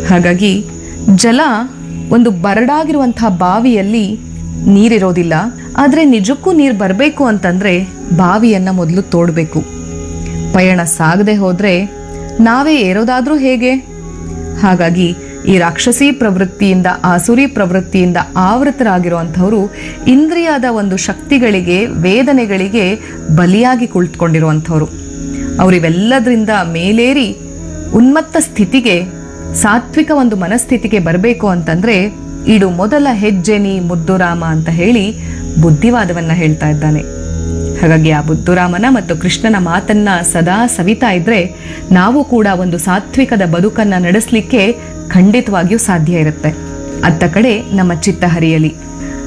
ಹಾಗಾಗಿ ಜಲ ಒಂದು ಬರಡಾಗಿರುವಂತಹ ಬಾವಿಯಲ್ಲಿ ನೀರಿರೋದಿಲ್ಲ ಆದರೆ ನಿಜಕ್ಕೂ ನೀರು ಬರಬೇಕು ಅಂತಂದ್ರೆ ಬಾವಿಯನ್ನ ಮೊದಲು ತೋಡಬೇಕು ಪಯಣ ಸಾಗದೆ ಹೋದ್ರೆ ನಾವೇ ಏರೋದಾದ್ರೂ ಹೇಗೆ ಹಾಗಾಗಿ ಈ ರಾಕ್ಷಸಿ ಪ್ರವೃತ್ತಿಯಿಂದ ಆಸುರಿ ಪ್ರವೃತ್ತಿಯಿಂದ ಆವೃತರಾಗಿರುವಂಥವರು ಇಂದ್ರಿಯದ ಒಂದು ಶಕ್ತಿಗಳಿಗೆ ವೇದನೆಗಳಿಗೆ ಬಲಿಯಾಗಿ ಕುಳಿತುಕೊಂಡಿರುವಂಥವ್ರು ಅವರಿವೆಲ್ಲದರಿಂದ ಮೇಲೇರಿ ಉನ್ಮತ್ತ ಸ್ಥಿತಿಗೆ ಸಾತ್ವಿಕ ಒಂದು ಮನಸ್ಥಿತಿಗೆ ಬರಬೇಕು ಅಂತಂದ್ರೆ ಇಡು ಮೊದಲ ಹೆಜ್ಜೆ ನೀ ಮುದ್ದುರಾಮ ಅಂತ ಹೇಳಿ ಬುದ್ಧಿವಾದವನ್ನ ಹೇಳ್ತಾ ಇದ್ದಾನೆ ಹಾಗಾಗಿ ಆ ಬುದ್ಧುರಾಮನ ಮತ್ತು ಕೃಷ್ಣನ ಮಾತನ್ನ ಸದಾ ಸವಿತಾ ಇದ್ರೆ ನಾವು ಕೂಡ ಒಂದು ಸಾತ್ವಿಕದ ಬದುಕನ್ನ ನಡೆಸಲಿಕ್ಕೆ ಖಂಡಿತವಾಗಿಯೂ ಸಾಧ್ಯ ಇರುತ್ತೆ ಅತ್ತ ಕಡೆ ನಮ್ಮ ಚಿತ್ತ ಹರಿಯಲಿ